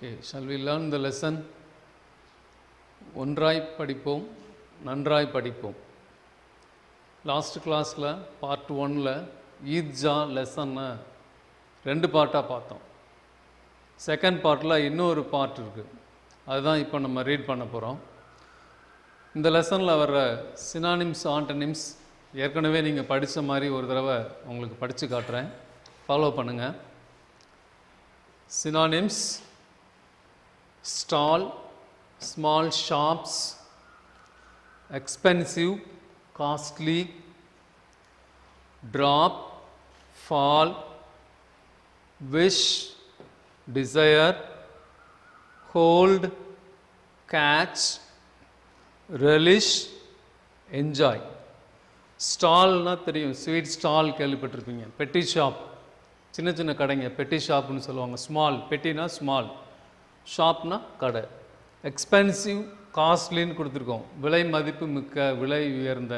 Okay, shall we learn the lesson? ஒன்றாய் படிப்போம் நன்றாய் படிப்போம் லாஸ்ட் கிளாஸில் பார்ட் ஒனில் ஈத்ஜா லெசனை ரெண்டு பார்ட்டாக பார்த்தோம் செகண்ட் பார்ட்டில் இன்னொரு பார்ட் இருக்குது அதுதான் இப்போ நம்ம ரீட் பண்ண போகிறோம் இந்த லெசனில் வர்ற சினானிம்ஸ் ஆண்டனிம்ஸ் ஏற்கனவே நீங்கள் படித்த மாதிரி ஒரு தடவை உங்களுக்கு படித்து காட்டுறேன் ஃபாலோ பண்ணுங்கள் synonyms stall small shops expensive costly drop fall wish desire hold catch relish enjoy ஸ்டால்னா தெரியும் ஸ்வீட் ஸ்டால் கேள்விப்பட்டிருப்பீங்க பெட்டி ஷாப் சின்ன சின்ன கடைங்க பெட்டி ஷாப்னு சொல்லுவாங்க ஸ்மால் பெட்டினா ஸ்மால் ஷாப்னா கடை எக்ஸ்பென்சிவ் காஸ்ட்லின்னு கொடுத்துருக்கோம் விலை மதிப்பு மிக்க விலை உயர்ந்த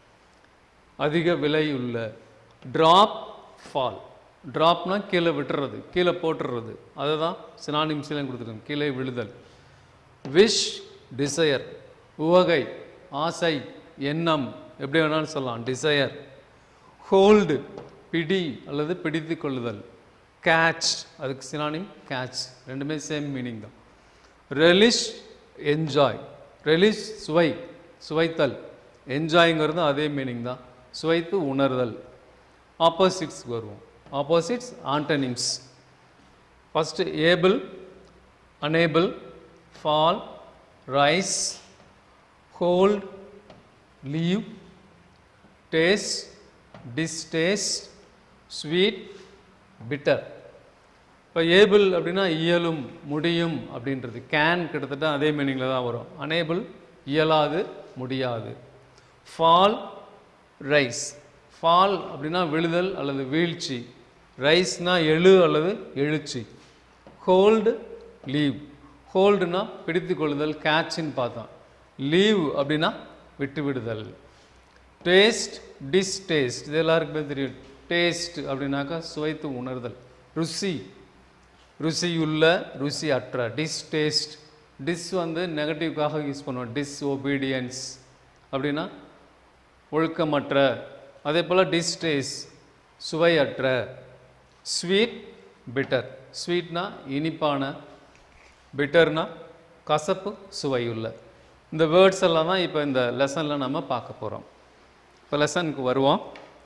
அதிக விலை உள்ள ட்ராப் ஃபால் ட்ராப்னா கீழே விட்டுறது கீழே போட்டுறது அதை தான் சினானிம்ஸ்லாம் கொடுத்துருக்கோம் கீழே விழுதல் விஷ் டிசையர் உவகை ஆசை எண்ணம் எப்படி வேணாலும் சொல்லலாம் டிசையர் ஹோல்டு பிடி அல்லது பிடித்து கொள்ளுதல் கேட்ச் அதுக்கு சினானிம் கேட்ச் ரெண்டுமே சேம் மீனிங் தான் ரெலிஷ் என்ஜாய் ரெலிஷ் சுவை சுவைத்தல் என்ஜாய்ங்கிறது அதே மீனிங் தான் சுவைத்து உணர்தல் ஆப்போசிட்ஸ் வருவோம் opposites antonyms first able unable fall rise hold leave taste distaste sweet bitter இப்போ ஏபிள் அப்படின்னா இயலும் முடியும் அப்படின்றது கேன் கிட்டத்தட்ட அதே மீனிங்கில் தான் வரும் அனேபிள் இயலாது முடியாது ஃபால் ரைஸ் ஃபால் அப்படின்னா விழுதல் அல்லது வீழ்ச்சி ரைஸ்னா எழு அல்லது எழுச்சி ஹோல்டு லீவ் ஹோல்டுனா பிடித்து கொள்ளுதல் கேட்சின்னு பார்த்தோம் லீவ் அப்படின்னா விட்டு விடுதல் டேஸ்ட் டிஸ்டேஸ்ட் இது எல்லாருக்குமே தெரியும் டேஸ்ட் அப்படின்னாக்கா சுவைத்து உணர்தல் ருசி ருசியுள்ள ருசி அற்ற டிஸ் டேஸ்ட் டிஸ் வந்து நெகட்டிவ்காக யூஸ் பண்ணுவோம் டிஸ் ஒபீடியன்ஸ் அப்படின்னா ஒழுக்கமற்ற அதே போல் டிஸ்டேஸ் சுவையற்ற ஸ்வீட் பிட்டர் ஸ்வீட்னா இனிப்பான பிட்டர்னா கசப்பு சுவையுள்ள இந்த வேர்ட்ஸ் எல்லாம் தான் இப்போ இந்த லெசனில் நம்ம பார்க்க போகிறோம் இப்போ லெசனுக்கு வருவோம்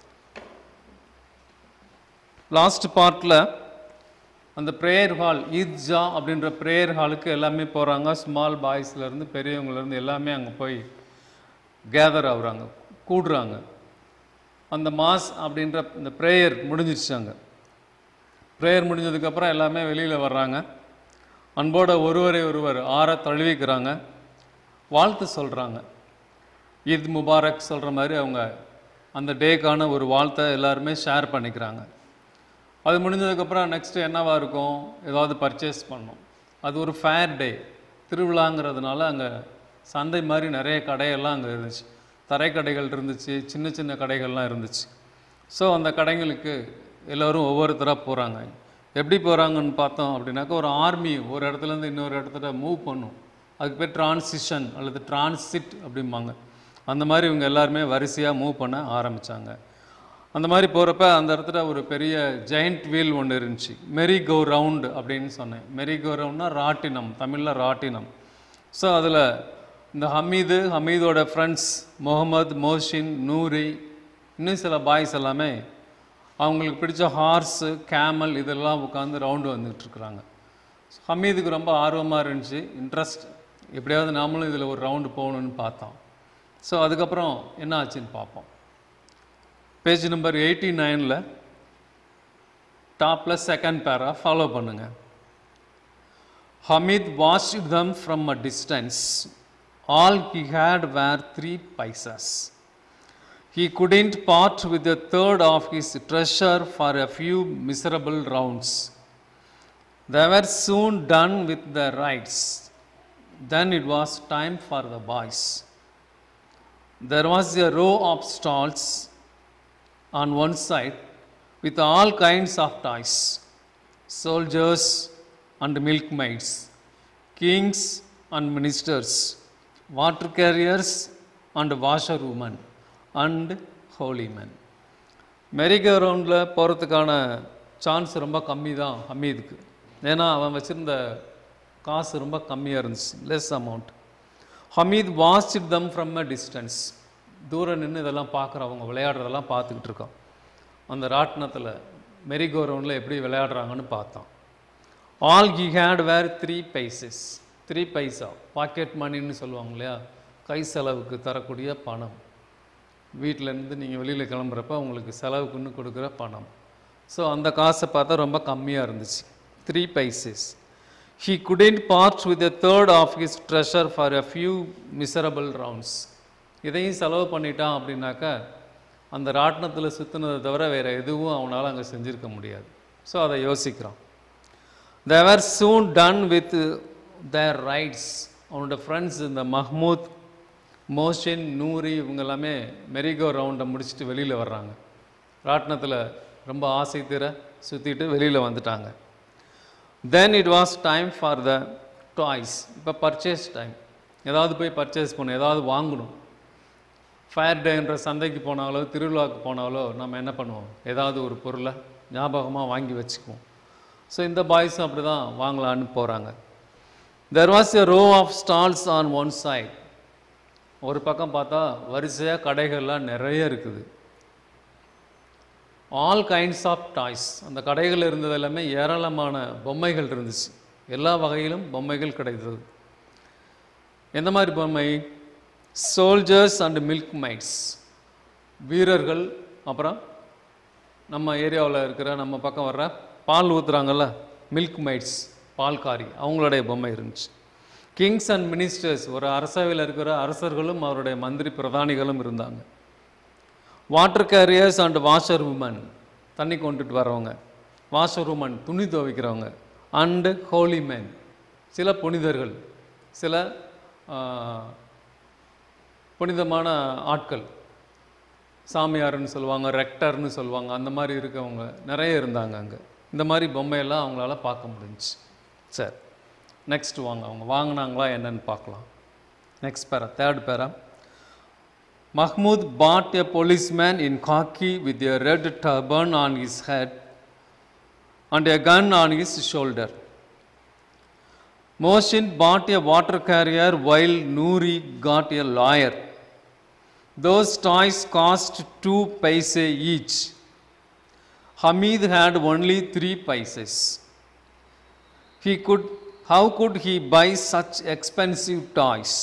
லாஸ்ட் பார்ட்டில் அந்த ப்ரேயர் ஹால் ஈத்ஜா அப்படின்ற ப்ரேயர் ஹாலுக்கு எல்லாமே போகிறாங்க ஸ்மால் பாய்ஸ்லேருந்து பெரியவங்கலேருந்து எல்லாமே அங்கே போய் கேதர் ஆகுறாங்க கூடுறாங்க அந்த மாஸ் அப்படின்ற இந்த ப்ரேயர் முடிஞ்சிருச்சாங்க ப்ரேயர் முடிஞ்சதுக்கப்புறம் எல்லாமே வெளியில் வர்றாங்க அன்போட ஒருவரை ஒருவர் ஆற தழுவிக்கிறாங்க வாழ்த்து சொல்கிறாங்க ஈத் முபாரக் சொல்கிற மாதிரி அவங்க அந்த டேக்கான ஒரு வாழ்த்தை எல்லாருமே ஷேர் பண்ணிக்கிறாங்க அது முடிஞ்சதுக்கப்புறம் நெக்ஸ்ட்டு என்னவாக இருக்கும் ஏதாவது பர்ச்சேஸ் பண்ணணும் அது ஒரு ஃபேர் டே திருவிழாங்கிறதுனால அங்கே சந்தை மாதிரி நிறைய கடையெல்லாம் அங்கே இருந்துச்சு தரைக்கடைகள் இருந்துச்சு சின்ன சின்ன கடைகள்லாம் இருந்துச்சு ஸோ அந்த கடைங்களுக்கு எல்லோரும் ஒவ்வொருத்தராக போகிறாங்க எப்படி போகிறாங்கன்னு பார்த்தோம் அப்படின்னாக்கா ஒரு ஆர்மி ஒரு இடத்துலேருந்து இன்னொரு இடத்துல மூவ் பண்ணும் அதுக்கு பேர் டிரான்சிஷன் அல்லது டிரான்சிட் அப்படிம்பாங்க அந்த மாதிரி இவங்க எல்லாருமே வரிசையாக மூவ் பண்ண ஆரம்பித்தாங்க அந்த மாதிரி போகிறப்ப அந்த இடத்துல ஒரு பெரிய ஜெயிண்ட் வீல் ஒன்று இருந்துச்சு மெரி கோ ரவுண்ட் அப்படின்னு சொன்னேன் மெரி கோ ரவுண்ட்னா ராட்டினம் தமிழில் ராட்டினம் ஸோ அதில் இந்த ஹமீது ஹமீதோட ஃப்ரெண்ட்ஸ் முகமது மோஷின் நூரி இன்னும் சில பாய்ஸ் எல்லாமே அவங்களுக்கு பிடிச்ச ஹார்ஸு கேமல் இதெல்லாம் உட்காந்து ரவுண்டு வந்துட்டுருக்குறாங்க ஹமீதுக்கு ரொம்ப ஆர்வமாக இருந்துச்சு இன்ட்ரெஸ்ட் எப்படியாவது நாமளும் இதில் ஒரு ரவுண்டு போகணுன்னு பார்த்தோம் ஸோ அதுக்கப்புறம் என்ன ஆச்சுன்னு பார்ப்போம் பேஜ் நம்பர் எயிட்டி நைனில் டாப்பில் செகண்ட் பேரா ஃபாலோ பண்ணுங்கள் Hamid watched them from a distance all he had were three paises He couldn't part with a third of his treasure for a few miserable rounds. They were soon done with the rides. Then it was time for the boys. There was a row of stalls on one side with all kinds of toys soldiers, and milkmaids, kings and ministers, water carriers and washerwomen, and holy men. Merry go ரவுண்டில் போகிறதுக்கான chance ரொம்ப கம்மி தான் ஹமீதுக்கு ஏன்னா அவன் வச்சுருந்த காசு ரொம்ப கம்மியாக இருந்துச்சு less amount Hamid watched them from a distance தூரம் நின்று இதெல்லாம் பார்க்குறவங்க விளையாடுறதெல்லாம் பார்த்துக்கிட்டு இருக்கான் அந்த ராட்டினத்தில் மெரிகோ ரவுண்டில் எப்படி விளையாடுறாங்கன்னு பார்த்தான் all he had were three paises three paisa pocket மணின்னு சொல்லுவாங்க இல்லையா கை செலவுக்கு தரக்கூடிய பணம் வீட்டிலேருந்து நீங்கள் வெளியில் கிளம்புறப்ப உங்களுக்கு செலவுக்குன்னு கொடுக்குற பணம் ஸோ அந்த காசை பார்த்தா ரொம்ப கம்மியாக இருந்துச்சு three paises he couldn't part with a third of his treasure for a few miserable rounds இதையும் செலவு பண்ணிட்டான் அப்படின்னாக்கா அந்த ராட்டினத்தில் சுற்றினதை தவிர வேறு எதுவும் அவனால் அங்கே செஞ்சுருக்க முடியாது ஸோ அதை யோசிக்கிறான் they were soon done with their rides அவனோட ஃப்ரெண்ட்ஸ் இந்த மஹ்மூத் மோஷின் நூரி இவங்க எல்லாமே மெரிகோ ரவுண்டை முடிச்சுட்டு வெளியில் வர்றாங்க ராட்டினத்தில் ரொம்ப ஆசை தீர சுற்றிட்டு வெளியில் வந்துட்டாங்க then it was time for the toys இப்போ பர்ச்சேஸ் டைம் ஏதாவது போய் பர்ச்சேஸ் பண்ணணும் ஏதாவது வாங்கணும் ஃபயர் டேன்ற சந்தைக்கு போனாலோ திருவிழாவுக்கு போனாலோ நம்ம என்ன பண்ணுவோம் ஏதாவது ஒரு பொருளை ஞாபகமாக வாங்கி வச்சுக்குவோம் ஸோ இந்த பாய்ஸும் அப்படி தான் வாங்கலான்னு போகிறாங்க there was a row of stalls on one side ஒரு பக்கம் பார்த்தா வரிசையாக கடைகள்லாம் நிறைய இருக்குது ஆல் கைண்ட்ஸ் ஆஃப் டாய்ஸ் அந்த கடைகள் இருந்தது எல்லாமே ஏராளமான பொம்மைகள் இருந்துச்சு எல்லா வகையிலும் பொம்மைகள் கிடைத்தது எந்த மாதிரி பொம்மை சோல்ஜர்ஸ் அண்ட் மில்க் மைட்ஸ் வீரர்கள் அப்புறம் நம்ம ஏரியாவில் இருக்கிற நம்ம பக்கம் வர்ற பால் ஊற்றுறாங்கல்ல மில்க் மைட்ஸ் பால்காரி அவங்களுடைய பொம்மை இருந்துச்சு கிங்ஸ் அண்ட் மினிஸ்டர்ஸ் ஒரு அரசவையில் இருக்கிற அரசர்களும் அவருடைய மந்திரி பிரதானிகளும் இருந்தாங்க water carriers and washerwomen தண்ணி கொண்டுட்டு வரவங்க வாஷர் உமன் துணி துவைக்கிறவங்க அண்டு ஹோலி மேன் சில புனிதர்கள் சில ஆ, புனிதமான ஆட்கள் சாமியார்னு சொல்லுவாங்க ரெக்டர்னு சொல்லுவாங்க அந்த மாதிரி இருக்கவங்க நிறைய இருந்தாங்க அங்கே இந்த மாதிரி பொம்மையெல்லாம் அவங்களால பார்க்க முடிஞ்சுச்சு சரி நெக்ஸ்ட் வாங்க அவங்க வாங்கினாங்களா என்னன்னு பார்க்கலாம் நெக்ஸ்ட் பேரா தேர்ட் பேரா Mahmud bought a policeman in khaki with a red turban on his head and a gun on his shoulder. Mohsin bought a water carrier while Noori got a lawyer. Those toys cost two paise each. Hamid had only three paises. He could, how could he buy such expensive toys?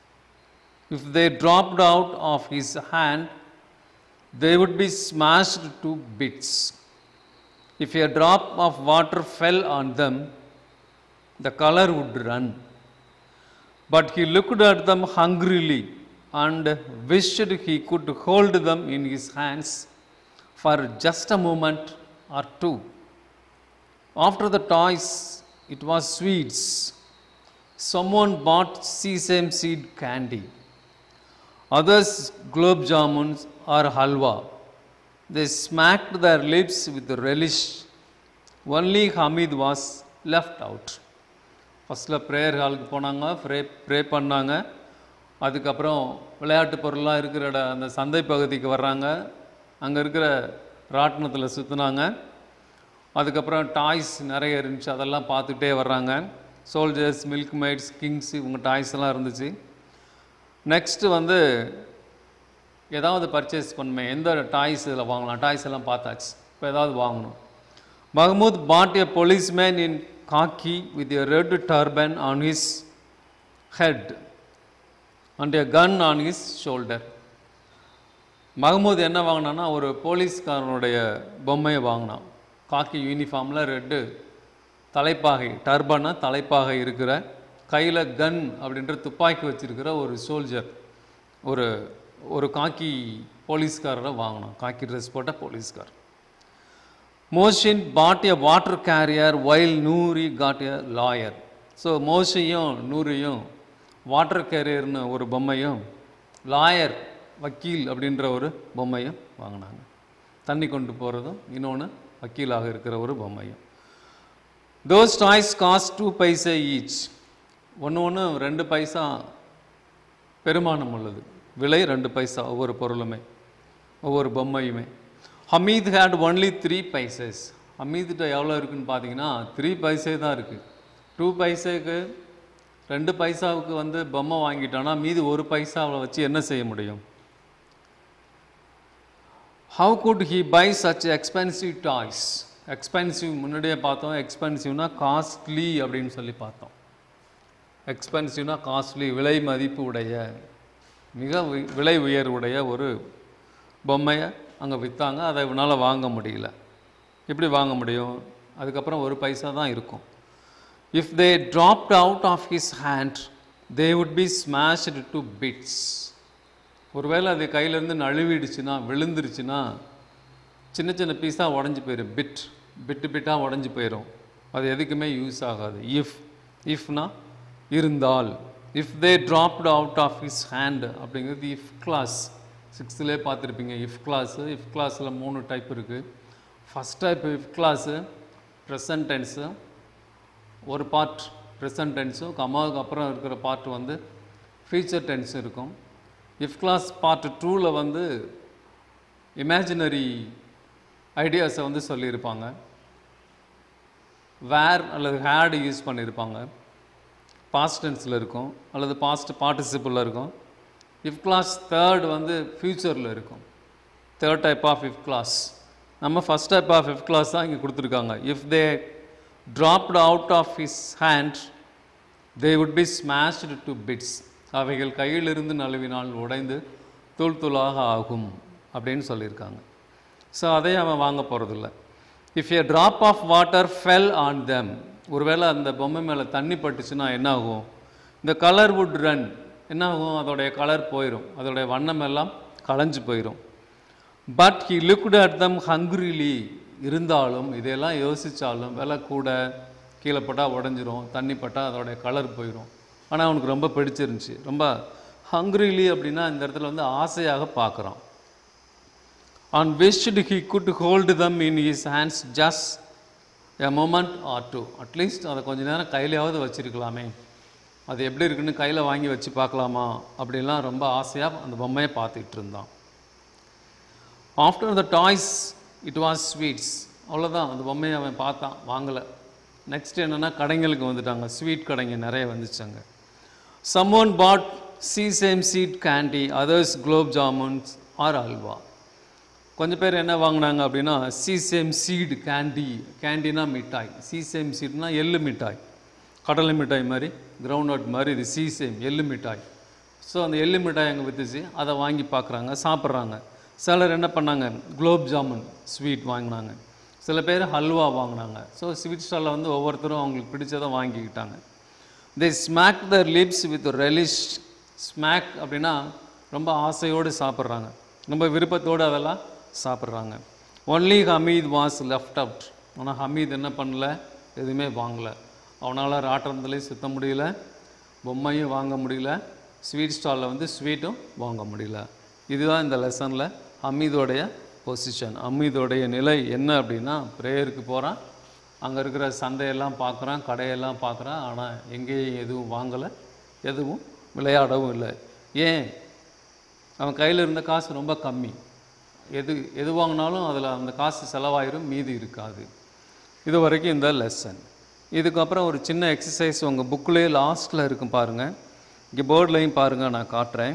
If they dropped out of his hand, they would be smashed to bits. If a drop of water fell on them, the color would run. But he looked at them hungrily and wished he could hold them in his hands for just a moment or two. After the toys, it was sweets. Someone bought sesame seed candy. Others globe jamuns or halwa. They smacked their lips with relish. Only Hamid was left out. ஃபஸ்ட்டில் prayer ஹாலுக்கு போனாங்க pray pray பண்ணாங்க அதுக்கப்புறம் விளையாட்டு பொருள்லாம் இருக்கிற இட அந்த சந்தை பகுதிக்கு வர்றாங்க அங்கே இருக்கிற ராட்டினத்தில் சுற்றுனாங்க அதுக்கப்புறம் டாய்ஸ் நிறைய இருந்துச்சு அதெல்லாம் பார்த்துட்டே வர்றாங்க சோல்ஜர்ஸ் மில்க் மைட்ஸ் கிங்ஸ் இவங்க டாய்ஸ் எல்லாம் இருந்துச்சு நெக்ஸ்ட்டு வந்து ஏதாவது பர்ச்சேஸ் பண்ணுமே எந்த டாய்ஸ் இதில் வாங்கலாம் டாய்ஸ் எல்லாம் பார்த்தாச்சு இப்போ ஏதாவது வாங்கணும் Mahmood bought a policeman in khaki with a red turban on his head and a gun on his shoulder Mahmood என்ன வாங்கினான்னா ஒரு போலீஸ்காரனுடைய பொம்மையை வாங்கினான் காக்கி யூனிஃபார்மில் ரெட்டு தலைப்பாகை டர்பனா தலைப்பாகை இருக்கிற கையில் கன் அப்படின்ற துப்பாக்கி வச்சிருக்கிற ஒரு சோல்ஜர் ஒரு ஒரு காக்கி போலீஸ்காரரை வாங்கினான் காக்கி ட்ரெஸ் போட்ட போலீஸ்கார் Mohsin bought a water carrier while Noori got a lawyer so மோஷியும் நூரியும் வாட்டர் கேரியர்னு ஒரு பொம்மையும் லாயர் வக்கீல் அப்படின்ற ஒரு பொம்மையும் வாங்கினாங்க தண்ணி கொண்டு போகிறதும் இன்னொன்று வக்கீலாக இருக்கிற ஒரு பொம்மையும் those toys cost two paisa each ஒன்று ஒன்று ரெண்டு பைசா பெருமானம் உள்ளது விலை ரெண்டு பைசா ஒவ்வொரு பொருளுமே ஒவ்வொரு பொம்மையுமே Hamid had only three paises ஹமீத்கிட்ட எவ்வளோ இருக்குன்னு பார்த்தீங்கன்னா த்ரீ பைசே தான் இருக்குது டூ பைசேக்கு ரெண்டு பைசாவுக்கு வந்து பொம்மை வாங்கிட்டோன்னா மீதி ஒரு பைசாவை வச்சு என்ன செய்ய முடியும் how could he buy such expensive toys expensive முன்னாடியே பார்த்தோம் எக்ஸ்பென்சிவ்னா காஸ்ட்லி அப்படின்னு சொல்லி பார்த்தோம் எக்ஸ்பென்சிவ்னா காஸ்ட்லி விலை மதிப்பு உடைய மிக வி- விலை உயர்வுடைய ஒரு பொம்மையை அங்கே விற்றாங்க அதை இவனால் வாங்க முடியல எப்படி வாங்க முடியும் அதுக்கப்புறம் ஒரு பைசா தான் இருக்கும் if they dropped out of his hand they would be smashed to bits ஒருவேளை அது கையிலேருந்து நழுவிடுச்சுன்னா விழுந்துருச்சுன்னா சின்ன சின்ன பீஸாக உடஞ்சி போயிடும் பிட் பிட்டு பிட்டாக உடஞ்சி போயிடும் அது எதுக்குமே யூஸ் ஆகாது இஃப் இஃப்னா இருந்தால் if they dropped out of his hand அப்படிங்கிறது இஃப் கிளாஸ் சிக்ஸ்த்துலேயே பார்த்துருப்பீங்க இஃப் கிளாஸு இஃப் கிளாஸில் மூணு டைப் இருக்குது first type if clause present tense ஒரு பார்ட் ப்ரெசன்ட் டென்ஸும் கமாவுக்கு அப்புறம் இருக்கிற பார்ட் வந்து ஃபியூச்சர் டென்ஸ் இருக்கும் இஃப் கிளாஸ் பார்ட் டூவில் வந்து இமேஜினரி ஐடியாஸை வந்து சொல்லியிருப்பாங்க வேர் அல்லது ஹேட் யூஸ் பண்ணியிருப்பாங்க பாஸ்ட் டென்ஸில் இருக்கும் அல்லது பாஸ்ட் பார்ட்டிசிபிளில் இருக்கும் இஃப் கிளாஸ் தேர்ட் வந்து ஃப்யூச்சரில் இருக்கும் third type of if clause நம்ம first type of if clause தான் இங்கே கொடுத்துருக்காங்க if they dropped out of his hand they would be smashed to bits அவைகள் கையிலிருந்து நழுவினால் உடைந்து தூள் தூளாக ஆகும் அப்படின்னு சொல்லியிருக்காங்க ஸோ அதை அவன் வாங்க போகிறதில்ல if a drop of water fell on them ஒருவேளை அந்த பொம்மை மேலே தண்ணி பட்டுச்சுன்னா என்ன ஆகும் இந்த கலர் would ரன் என்ன ஆகும் அதோடைய கலர் போயிடும் அதோடைய வண்ணம் எல்லாம் களைஞ்சு போயிடும் but he looked at them hungrily இருந்தாலும் இதையெல்லாம் யோசித்தாலும் விலை கூட கீழே பட்டால் உடஞ்சிரும் தண்ணி பட்டால் அதோடைய கலர் போயிடும் ஆனால் அவனுக்கு ரொம்ப பிடிச்சிருந்துச்சி ரொம்ப ஹங்க்ரிலி அப்படின்னா இந்த இடத்துல வந்து ஆசையாக பார்க்குறான் and wished he could hold them in his hands just a moment or two at least அதை கொஞ்ச நேரம் கையிலையாவது வச்சிருக்கலாமே அது எப்படி இருக்குன்னு கையில் வாங்கி வச்சு பார்க்கலாமா அப்படிலாம் ரொம்ப ஆசையாக அந்த பொம்மையை பார்த்துட்டு இருந்தான் after the toys it was sweets அவ்வளோதான் அந்த பொம்மையை அவன் பார்த்தான் வாங்கலை நெக்ஸ்ட் என்னென்னா கடைங்களுக்கு வந்துட்டாங்க ஸ்வீட் கடைங்க நிறைய வந்துச்சாங்க some one bought sesame seed candy others gulab jamuns or halwa கொஞ்சம் பேர் என்ன வாங்கினாங்க அப்படின்னா சி சேம் சீடு கேண்டி கேண்டினா மிட்டாய் சி சேம் சீட்னா எள்ளு மிட்டாய் கடலை மிட்டாய் மாதிரி கிரவுண்ட் நட் மாதிரி இது சி சேம் எள்ளு மிட்டாய் ஸோ அந்த எள்ளு மிட்டாய் அங்கே விற்றுச்சு அதை வாங்கி பார்க்குறாங்க சாப்பிட்றாங்க சிலர் என்ன பண்ணாங்க குலோப் ஜாமுன் ஸ்வீட் வாங்கினாங்க சில பேர் ஹல்வா வாங்கினாங்க ஸோ ஸ்வீட் ஸ்டாலில் வந்து ஒவ்வொருத்தரும் அவங்களுக்கு பிடிச்சதை வாங்கிக்கிட்டாங்க they smack the lips with relish smack அப்படின்னா ரொம்ப ஆசையோடு சாப்பிட்றாங்க ரொம்ப விருப்பத்தோடு அதெல்லாம் சாப்பிட்றாங்க only Hamid was left out ஆனால் ஹமீத் என்ன பண்ணல எதுவுமே வாங்கலை அவனால் ராட்டினத்துலேயும் சுத்த முடியல பொம்மையும் வாங்க முடியல ஸ்வீட் ஸ்டாலில் வந்து ஸ்வீட்டும் வாங்க முடியல இதுதான் இந்த லெசனில் ஹமீதோடைய பொசிஷன் ஹமீதோடைய நிலை என்ன அப்படின்னா ப்ரேயருக்கு போகிறான் அங்கே இருக்கிற சந்தையெல்லாம் பார்க்குறான் கடையெல்லாம் பார்க்குறான் ஆனால் எங்கேயும் எதுவும் வாங்கலை எதுவும் விளையாடவும் இல்லை ஏன் அவன் கையில் இருந்த காசு ரொம்ப கம்மி எது எது வாங்கினாலும் அதில் அந்த காசு செலவாயிரும் மீதி இருக்காது இது வரைக்கும் இந்த லெசன் இதுக்கப்புறம் ஒரு சின்ன எக்ஸசைஸ் உங்கள் புக்லேயே லாஸ்ட்டில் இருக்கும் பாருங்கள் இங்கே போர்ட்லேயும் பாருங்கள் நான் காட்டுறேன்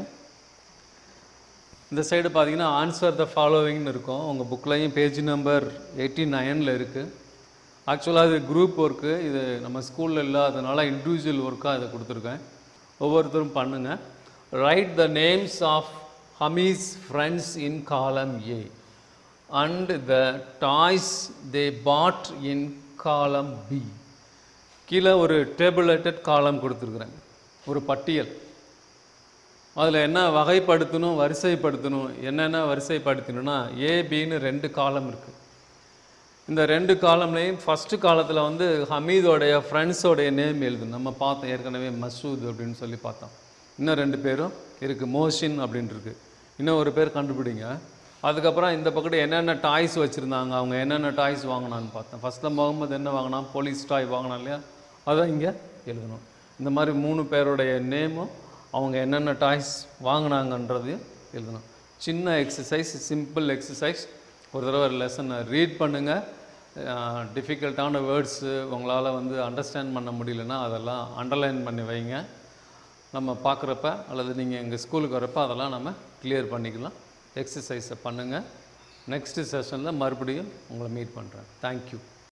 இந்த சைடு பார்த்தீங்கன்னா ஆன்சர் த ஃபாலோவிங்னு இருக்கும் உங்கள் புக்லையும் பேஜ் நம்பர் எயிட்டி நைனில் இருக்குது ஆக்சுவலாக இது குரூப் ஒர்க்கு இது நம்ம ஸ்கூலில் இல்லாதனால இண்டிவிஜுவல் ஒர்க்காக இதை கொடுத்துருக்கேன் ஒவ்வொருத்தரும் பண்ணுங்கள் write the names of Hamid's friends in column A and the toys தே பாட் இன் காலம் பி கீழே ஒரு டேபிளேட்டட் காலம் கொடுத்துருக்குறேன் ஒரு பட்டியல் அதில் என்ன வகைப்படுத்தணும் வரிசைப்படுத்தணும் என்னென்ன வரிசைப்படுத்தணும்னா ஏபின்னு ரெண்டு காலம் இருக்குது இந்த ரெண்டு காலம்லேயும் ஃபஸ்ட்டு காலத்தில் வந்து ஹமீதோடைய ஃப்ரெண்ட்ஸோடைய நேம் எழுதணும் நம்ம பார்த்தோம் ஏற்கனவே மசூத் அப்படின்னு சொல்லி பார்த்தோம் இன்னும் ரெண்டு பேரும் இருக்குது மோஷின் அப்படின்னு இருக்கு இன்னும் ஒரு பேர் கண்டுபிடிங்க அதுக்கப்புறம் இந்த பக்கத்து என்னென்ன டாய்ஸ் வச்சுருந்தாங்க அவங்க என்னென்ன டாய்ஸ் வாங்கினான்னு பார்த்தேன் ஃபஸ்ட்டில் முகமது என்ன வாங்கினா போலீஸ் டாய் வாங்கினான் இல்லையா அதான் இங்கே எழுதணும் இந்த மாதிரி மூணு பேருடைய நேமும் அவங்க என்னென்ன டாய்ஸ் வாங்கினாங்கன்றதையும் எழுதணும் சின்ன எக்ஸசைஸ் சிம்பிள் எக்ஸசைஸ் ஒரு தடவை லெசனை ரீட் பண்ணுங்கள் டிஃபிகல்ட்டான வேர்ட்ஸு உங்களால் வந்து அண்டர்ஸ்டாண்ட் பண்ண முடியலன்னா அதெல்லாம் அண்டர்லைன் பண்ணி வைங்க நம்ம பார்க்குறப்ப அல்லது நீங்கள் எங்கள் ஸ்கூலுக்கு வரப்போ அதெல்லாம் நம்ம கிளியர் பண்ணிக்கலாம் எக்ஸசைஸை பண்ணுங்கள் நெக்ஸ்ட்டு செஷனில் மறுபடியும் உங்களை மீட் பண்ணுறேன் தேங்க்யூ